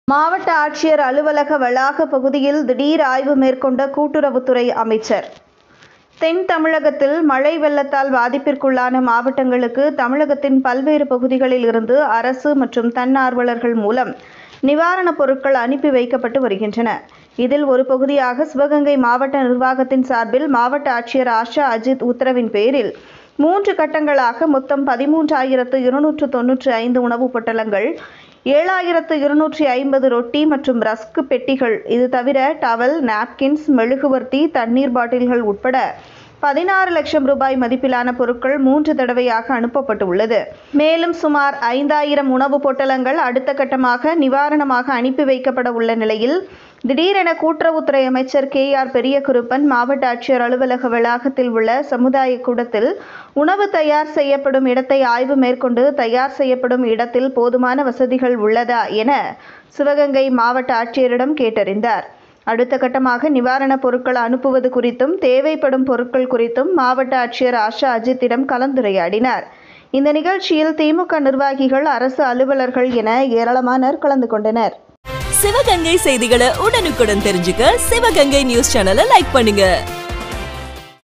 மாவட்ட ஆட்சியர் அலுவலக வளாக பகுதியில் திடீர் ஆய்வு மேற்கொண்ட கூட்டுறவுத்துறை அமைச்சர் தென் தமிழகத்தில் மழை வெள்ளத்தால் பாதிப்பிற்குள்ளான மாவட்டங்களுக்கு தமிழகத்தின் பல்வேறு பகுதிகளில் இருந்து அரசு மற்றும் தன்னார்வலர்கள் மூலம் நிவாரணப் பொருட்கள் அனுப்பி வைக்கப்பட்டு வருகின்றன இதில் ஒரு பகுதியாக சிவகங்கை மாவட்ட நிர்வாகத்தின் சார்பில் மாவட்ட ஆட்சியர் ஆஷா அஜித் உத்தரவின் பேரில் மூன்று கட்டங்களாக மொத்தம் பதிமூன்றாயிரத்து இருநூற்று தொன்னூற்றி ஐந்து உணவுப் பொட்டலங்கள் ஏழாயிரத்து இருநூற்றி ஐம்பது ரொட்டி மற்றும் ரஸ்க் பெட்டிகள் இது தவிர டவல் நாப்கின்ஸ் மெழுகுவர்த்தி தண்ணீர் பாட்டில்கள் உட்பட பதினாறு லட்சம் ரூபாய் மதிப்பிலான பொருட்கள் மூன்று தடவையாக அனுப்பப்பட்டு உள்ளது மேலும் சுமார் ஐந்தாயிரம் உணவுப் பொட்டலங்கள் அடுத்த கட்டமாக நிவாரணமாக அனுப்பி வைக்கப்பட உள்ள நிலையில் திடீரென கூட்டுறவுத்துறை அமைச்சர் கே ஆர் பெரியகுருப்பன் மாவட்ட ஆட்சியர் அலுவலக வளாகத்தில் உள்ள சமுதாய கூடத்தில் உணவு தயார் செய்யப்படும் இடத்தை ஆய்வு மேற்கொண்டு தயார் செய்யப்படும் இடத்தில் போதுமான வசதிகள் உள்ளதா என சிவகங்கை மாவட்ட ஆட்சியரிடம் கேட்டறிந்தார் அடுத்த கட்டமாக நிவாரணப் பொருட்கள் அனுப்புவது குறித்தும் தேவைப்படும் பொருட்கள் குறித்தும் மாவட்ட ஆட்சியர் ஆஷா அஜித்திடம் கலந்துரையாடினார் இந்த நிகழ்ச்சியில் திமுக நிர்வாகிகள் அரசு அலுவலர்கள் என ஏராளமானோர் கலந்து கொண்டனர் சிவகங்கை செய்திகளை உடனுக்குடன் தெரிஞ்சுக்க சிவகங்கை நியூஸ் சேனலை லைக் பண்ணுங்க